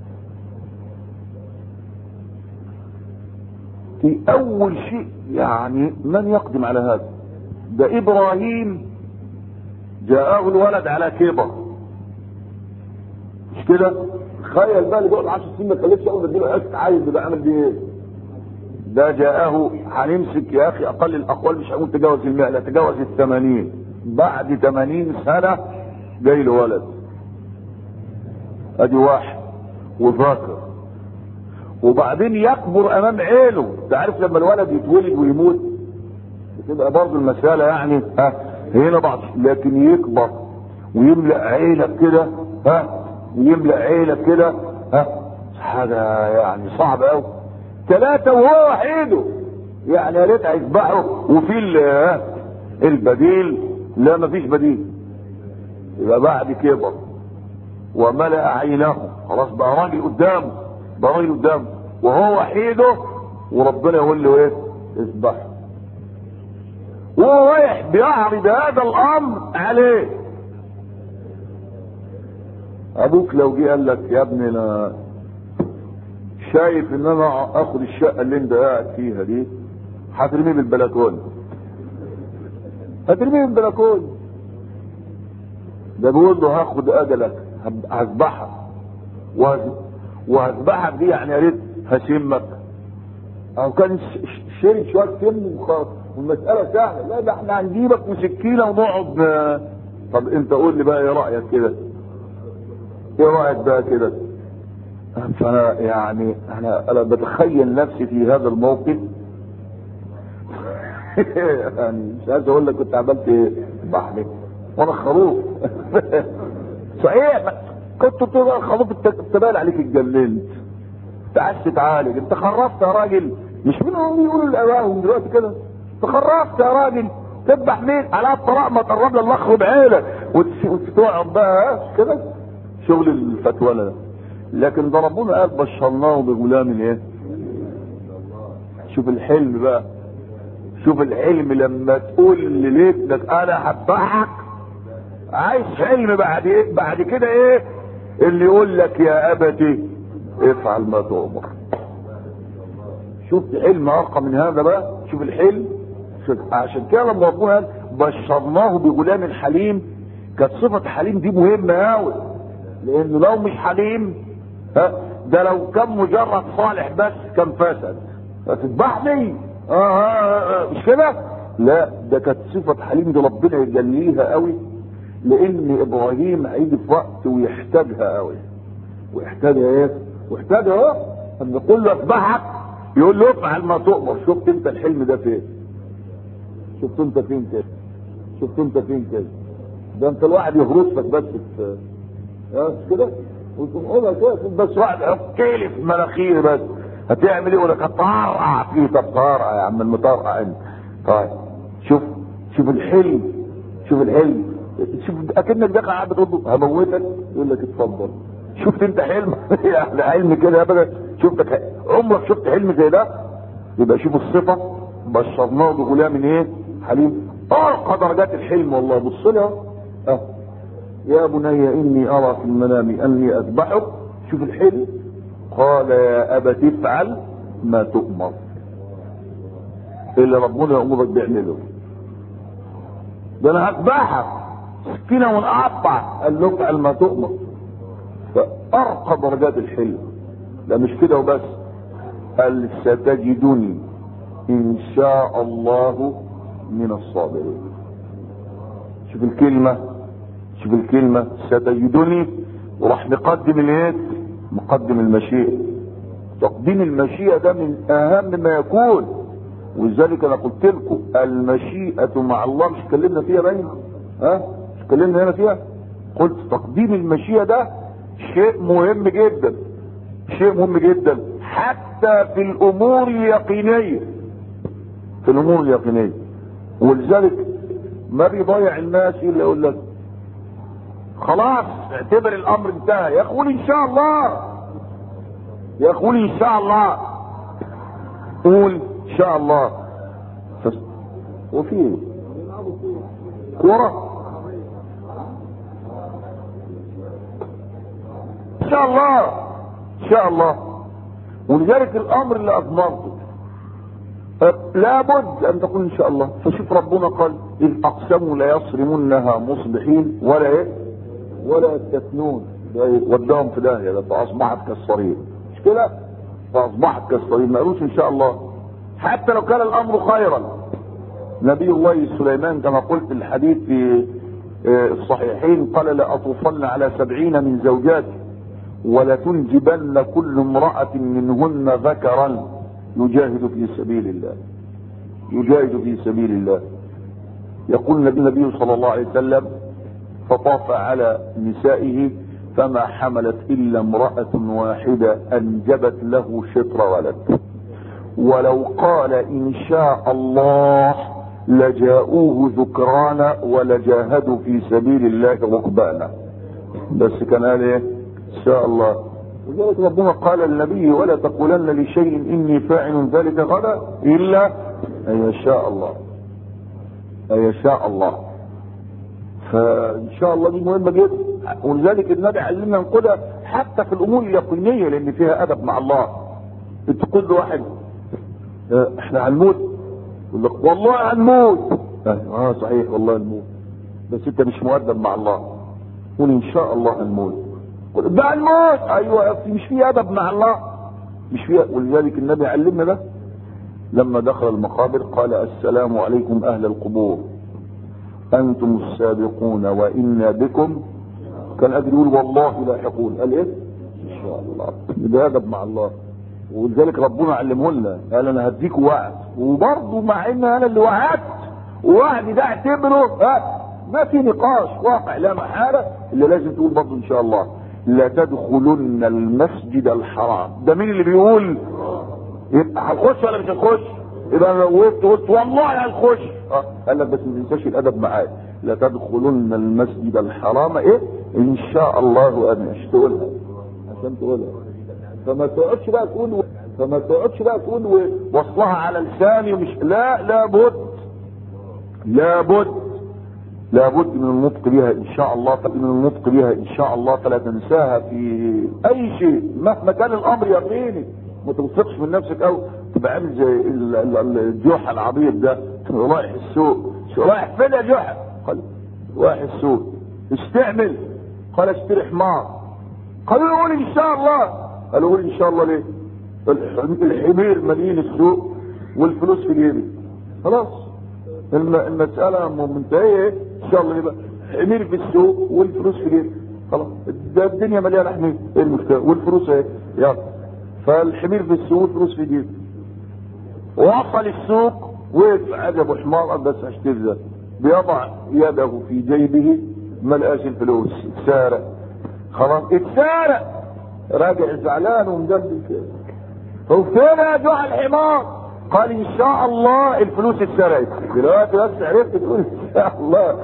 في اول شيء يعني من يقدم على هذا ده ابراهيم جاءه الولد على كبر مش كده تخيل بقى اللي بيقعد 10 سنين ما خلفش اول ما اديله عشق عايز بيبقى عامل بيه ايه ده جاءه هنمسك يا اخي اقل الاقوال مش هنقول تجاوز المئة لا تجاوز الثمانين بعد ثمانين سنة جاي له ولد ادي واحد وذاكر وبعدين يكبر امام عينه انت عارف لما الولد يتولد ويموت بتبقى برضه المسألة يعني ها هنا بعض لكن يكبر ويملأ عينك كده ها ويملأ عينك كده ها حاجة يعني صعبة قوي ثلاثة وهو وحيده يعني يا ريت هيذبحوا وفي البديل لا مفيش بديل يبقى بعد كبر وملأ عينه خلاص بقى راجل قدامه بقى راجل قدامه وهو وحيده وربنا يقول له ايه اذبحه وهو رايح بيعرض هذا الامر عليه ابوك لو جه قال لك يا ابني انا شايف ان انا اخد الشقه اللي انت قاعد فيها دي هترميه بالبلكونه هترميه بالبلكونه ده بيقول له هاخد اجلك هذبحك وهذبحك دي يعني يا ريت هشمك او كان شرب شويه سم وخلاص والمساله سهله لا ده احنا هنجيبك وسكينه ونقعد طب انت قول لي بقى ايه رايك كده ايه رايك بقى كده فانا يعني انا انا بتخيل نفسي في هذا الموقف يعني مش عايز اقول لك كنت عملت ايه بحلف وانا خروف صحيح كنت تقول خروف انت باين عليك اتجننت انت عايز تتعالج انت خرفت يا راجل مش مين هم يقولوا لاواهم دلوقتي كده انت خرفت يا راجل تذبح مين على الطلاق ما تقرب الله اخرب عينك وتقعد بقى كده شغل الفتوى ده لكن ده ربنا قال بشرناه بغلام ايه شوف الحلم بقى شوف الحلم لما تقول لابنك انا هذبحك عايز حلم بعد ايه بعد كده ايه اللي يقول لك يا ابتي افعل ما تؤمر شفت حلم ارقى من هذا بقى شوف الحلم عشان كده لما ربنا قال بشرناه بغلام حليم كانت صفة حليم دي مهمة قوي لانه لو مش حليم ها ده لو كان مجرد صالح بس كان فسد هتذبحني آه, آه, آه مش كده لا ده كانت صفة حليم دي ربنا يجليها قوي لان ابراهيم هيجي في وقت ويحتاجها قوي ويحتاجها ايه ويحتاجها اهو ان يقول له اذبحك يقول له افعل ما تؤمر شفت انت الحلم ده فين شفت انت فين كده شفت انت فين كده ده انت الواحد يهرس لك بس في اه كده وتقوم قولها كده بس واحد كيلي في مناخيري بس هتعمل ايه يقول لك هتطرقع فيه طب طرقع يا عم المطرقع انت طيب شوف شوف الحلم شوف الحلم شوف اكنك داخل قاعد بتقول له هموتك يقول لك اتفضل شفت انت حلم يعني حلم كده ابدا شفتك عمرك شفت حلم زي ده يبقى شوف الصفه بشرناه بغلام ايه حليم ارقى درجات الحلم والله بص لها اه يا بني اني ارى في المنام اني اذبحك شوف الحلم قال يا ابت افعل ما تؤمر اللي ربنا يامرك بيعمله ده انا هذبحك سكينه ونقطع قال له افعل ما تؤمر فارقى درجات الحلم لا مش كده وبس قال ستجدني ان شاء الله من الصابرين شوف الكلمه شوف الكلمه ستجدني وراح مقدم الايه مقدم المشيئه تقديم المشيئه ده من اهم ما يكون ولذلك انا قلت لكم المشيئه مع الله مش اتكلمنا فيها باين ها مش اتكلمنا هنا فيها قلت تقديم المشيئه ده شيء مهم جدا شيء مهم جدا حتى في الامور اليقينيه في الامور اليقينيه ولذلك ما بيضيع الناس الا يقول لك خلاص اعتبر الامر انتهى يقول ان شاء الله يقول ان شاء الله قول ان شاء الله فس... وفي ايه كوره ان شاء الله ان شاء الله ولذلك الامر اللي اضمرته لابد ان تكون ان شاء الله فشوف ربنا قال اذ اقسموا ليصرمنها مصبحين ولا ايه ولا يستثنون وداهم في داهيه ده فاصبحت كالصريم مش كده فاصبحت كالصريم ما قالوش ان شاء الله حتى لو كان الامر خيرا نبي الله سليمان كما قلت الحديث في الصحيحين قال لاطوفن على سبعين من زوجاتي ولتنجبن كل امرأة منهن ذكرا يجاهد في سبيل الله يجاهد في سبيل الله يقول النبي النبي صلى الله عليه وسلم فطاف على نسائه فما حملت الا امرأة واحدة انجبت له شطر ولد ولو قال ان شاء الله لجاءوه ذكرانا ولجاهدوا في سبيل الله ركبانا بس كان قال ايه ان شاء الله لذلك ربنا قال للنبي ولا تقولن لشيء اني فاعل ذلك غدا الا ان يشاء الله ان يشاء الله فان شاء الله دي مهمه جدا ولذلك النبي علمنا نقولها حتى في الامور اليقينيه لان فيها ادب مع الله انت تقول واحد اه احنا هنموت يقول لك والله هنموت اه صحيح والله هنموت بس انت مش مؤدب مع الله قول ان شاء الله هنموت ده الموت ايوه مش في ادب مع الله مش في ولذلك النبي علمنا ده لما دخل المقابر قال السلام عليكم اهل القبور انتم السابقون وانا بكم كان قادر يقول والله لاحقون قال ايه ان شاء الله ده ادب مع الله ولذلك ربنا علمه لنا قال انا هديك وعد وبرضه مع ان انا اللي وعدت وعدي ده اعتبره ها ما في نقاش واقع لا محاله اللي لازم تقول برضه ان شاء الله لا تدخلن المسجد الحرام ده مين اللي بيقول يبقى هنخش ولا مش هنخش يبقى انا لو وقفت قلت والله هنخش اه قال لك بس ما تنساش الادب معايا لا تدخلن المسجد الحرام ايه ان شاء الله انا مش تقولها عشان تقولها فما تقعدش بقى تقول فما تقعدش بقى تقول وصلها على لساني ومش لا لابد لابد لابد من النطق بها ان شاء الله من النطق بها ان شاء الله فلا تنساها في اي شيء مهما كان الامر يقيني ما توثقش من نفسك او تبقى عامل زي الجحا العبيط ده رايح السوق رايح فين يا جحا قال رايح السوق استعمل قال اشتري حمار قالوا له قول ان شاء الله قالوا قول ان شاء الله ليه الحمير مليين السوق والفلوس في جيبي خلاص المسألة منتهية ان شاء الله يبقى حمير في السوق والفلوس في جيبي خلاص ده الدنيا مليانة حمير ايه المشكلة والفلوس ايه يلا فالحمير في السوق والفلوس في جيبي وصل السوق وقف عجبه حمار بس اشتري ده بيضع يده في جيبه ما لقاش الفلوس اتسارق خلاص اتسارق راجع زعلان ومجدد كده هو فين يا جوع الحمار قال ان شاء الله الفلوس اتسرقت دلوقتي بس عرفت تقول ان شاء الله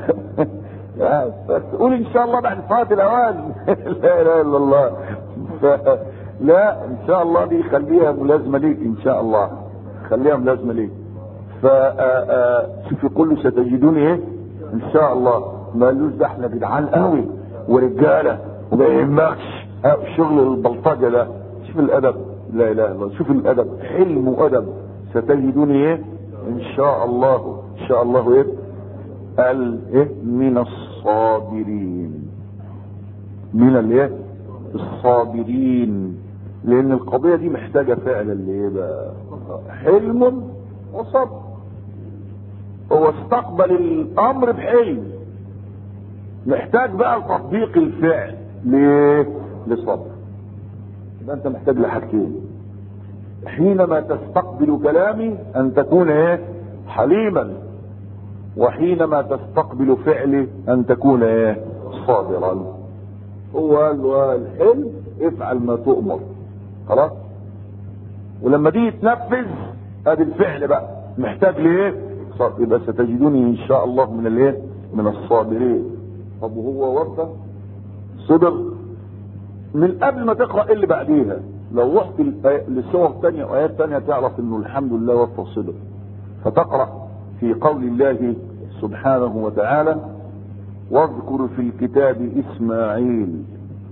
بس قول ان شاء الله بعد فات الاوان لا اله الا الله ف... لا ان شاء الله دي خليها ملازمه ليك ان شاء الله خليها ملازمه ليك ف شوف يقول له ستجدوني ايه ان شاء الله ما قالوش ده احنا جدعان قوي ورجاله وما يهمكش شغل البلطجه ده شوف الادب لا اله الا الله شوف الادب حلم وادب ستجدوني ايه ان شاء الله ان شاء الله ايه قال ايه من الصابرين من الايه الصابرين لان القضيه دي محتاجه فعلا لايه بقى حلم وصبر هو استقبل الامر بحلم محتاج بقى لتطبيق الفعل ليه لصبر يبقى انت محتاج لحاجتين حينما تستقبل كلامي ان تكون ايه حليما وحينما تستقبل فعلي ان تكون ايه صابرا هو قال له الحلم افعل ما تؤمر خلاص ولما دي تنفذ ادي الفعل بقى محتاج لايه صبر يبقى ستجدوني ان شاء الله من الايه من الصابرين طب وهو وفى صبر من قبل ما تقرا إيه اللي بعديها لو رحت لسور تانية وايات تانية تعرف انه الحمد لله وفى الصبر فتقرا في قول الله سبحانه وتعالى واذكر في الكتاب اسماعيل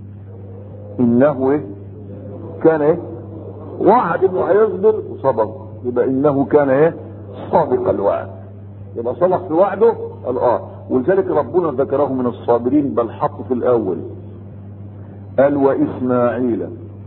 انه ايه كان ايه وعد انه هيصبر وصبر يبقى انه كان ايه صادق الوعد يبقى صدق في وعده قال اه ولذلك ربنا ذكره من الصابرين بل حط في الاول قال واسماعيل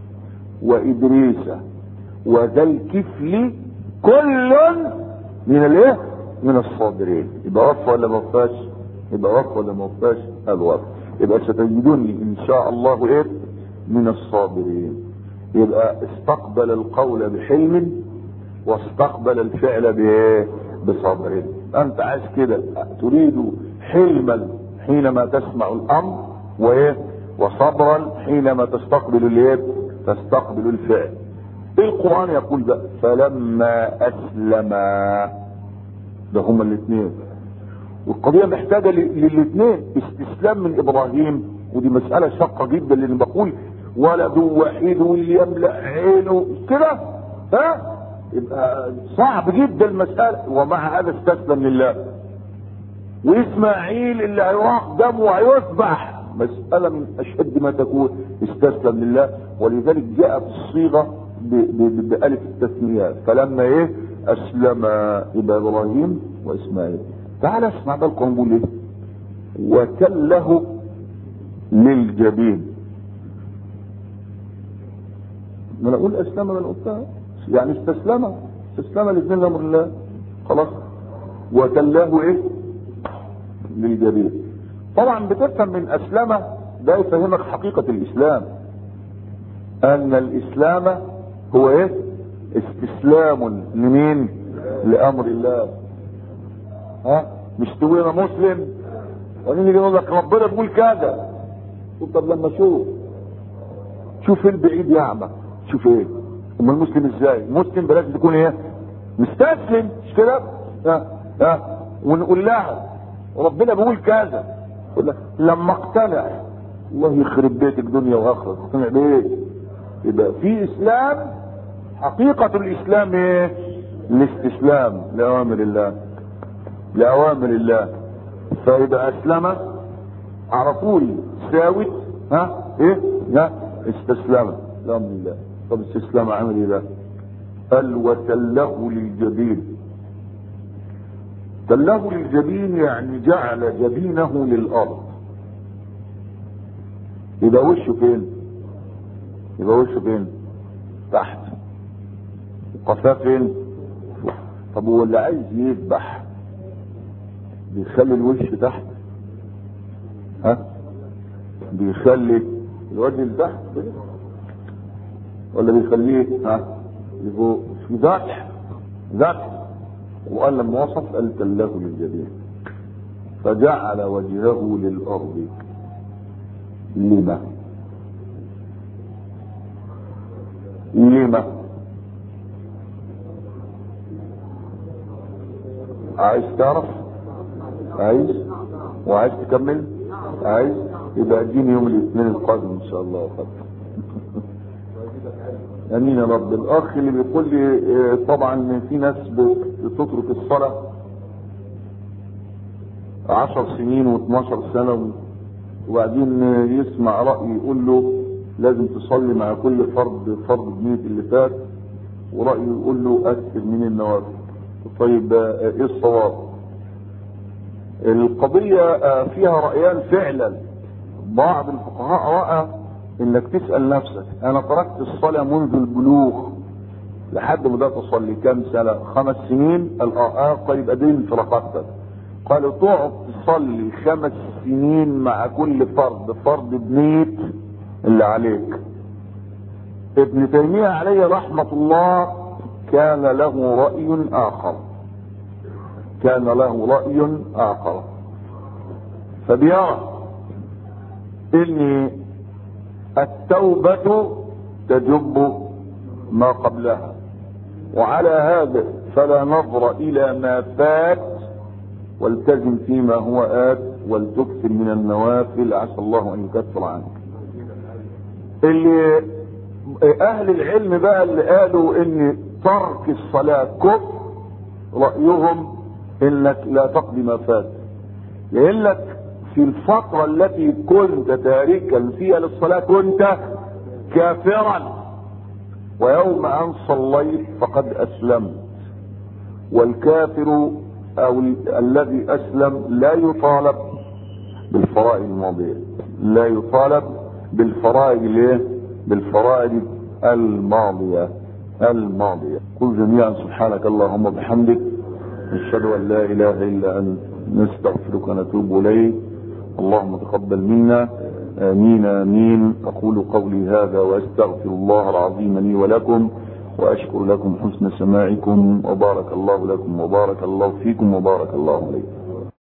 وادريس وذا الكفل كل من الايه من الصابرين يبقى وفى ولا ما وفاش يبقى وفى ولا ما وفاش قال وفى يبقى ستجدوني ان شاء الله ايه من الصابرين يبقى استقبل القول بحلم واستقبل الفعل بايه بصبر انت عايز كده تريد حلما حينما تسمع الامر وايه وصبرا حينما تستقبل الايه تستقبل الفعل القران يقول بقى فلما اسلما ده هما الاثنين والقضيه محتاجه للاثنين استسلام من ابراهيم ودي مساله شاقه جدا لان بقول ولد وحيد واللي يملا عينه كده ها يبقى صعب جدا المساله ومع هذا استسلم لله واسماعيل اللي هيراق دمه وهيذبح مسألة من أشد ما تكون استسلم لله ولذلك جاءت الصيغة بألف التثنية فلما إيه أسلم يبقى إبراهيم وإسماعيل تعال اسمع بقى القرآن بيقول إيه وكله للجبين ما أنا أقول أسلم من قلتها يعني استسلم استسلم الاثنين لأمر الله خلاص وكله إيه للجبين طبعا بتفهم من اسلم ده يفهمك حقيقة الاسلام ان الاسلام هو ايه استسلام لمين لامر الله ها مش تقول انا مسلم ونيجي يقول لك ربنا بيقول كذا طب لما اشوف شوف البعيد يعمى شوف ايه امال المسلم ازاي المسلم بلازم تكون ايه مستسلم مش كده ها ها ونقول لها ربنا بيقول كذا لما اقتنع الله يخرب بيتك دنيا واخره اقتنع بايه يبقى في اسلام حقيقة الاسلام ايه الاستسلام لاوامر الله لاوامر الله فاذا اسلم على طول ساوت ها ايه لا استسلم لامر الله طب استسلام عمل ايه ده قال وتله للجبين تله للجبين يعني جعل جبينه للارض يبقى وشه فين يبقى وشه فين تحت قفاه فين طب هو اللي عايز يذبح بيخلي الوش تحت ها بيخلي الوجه لتحت ولا بيخليه ها لفوق في ذبح ذات وقال لما وصف قال تله للجبين فجعل وجهه للأرض لما لما عايز تعرف عايز وعايز تكمل عايز يبقى اديني يوم الاثنين القادم ان شاء الله وقت امين يا رب الاخ اللي بيقول لي آه، طبعا في ناس بتترك الصلاه عشر سنين واثناشر سنه وبعدين يسمع رأي يقول له لازم تصلي مع كل فرض فرض بنية اللي فات ورأي يقول له أكثر من النوافل طيب آه، ايه الصواب القضية آه، فيها رأيان فعلا بعض الفقهاء رأى انك تسأل نفسك انا تركت الصلاة منذ البلوغ لحد ما بدأت اصلي كام سنة خمس سنين قال اه اه طيب ادين في رقبتك قالوا تقعد تصلي خمس سنين مع كل فرض فرض بنية اللي عليك ابن تيمية عليه رحمة الله كان له رأي آخر كان له رأي آخر فبيرى ان التوبة تجب ما قبلها وعلى هذا فلا نظر الى ما فات والتزم فيما هو آت ولتكثر من النوافل عسى الله ان يكفر عنك اللي اهل العلم بقى اللي قالوا ان ترك الصلاة كفر رأيهم انك لا تقضي ما فات لانك في الفترة التي كنت تاركا فيها للصلاة كنت كافرا ويوم ان صليت فقد اسلمت والكافر او ال- الذي اسلم لا يطالب بالفرائض الماضية لا يطالب بالفرائض الايه بالفرائض الماضية الماضية قل جميعا سبحانك اللهم وبحمدك نشهد ان لا اله الا انت نستغفرك ونتوب اليك اللهم تقبل منا امين امين اقول قولي هذا واستغفر الله العظيم لي ولكم واشكر لكم حسن سماعكم وبارك الله لكم وبارك الله فيكم وبارك الله عليكم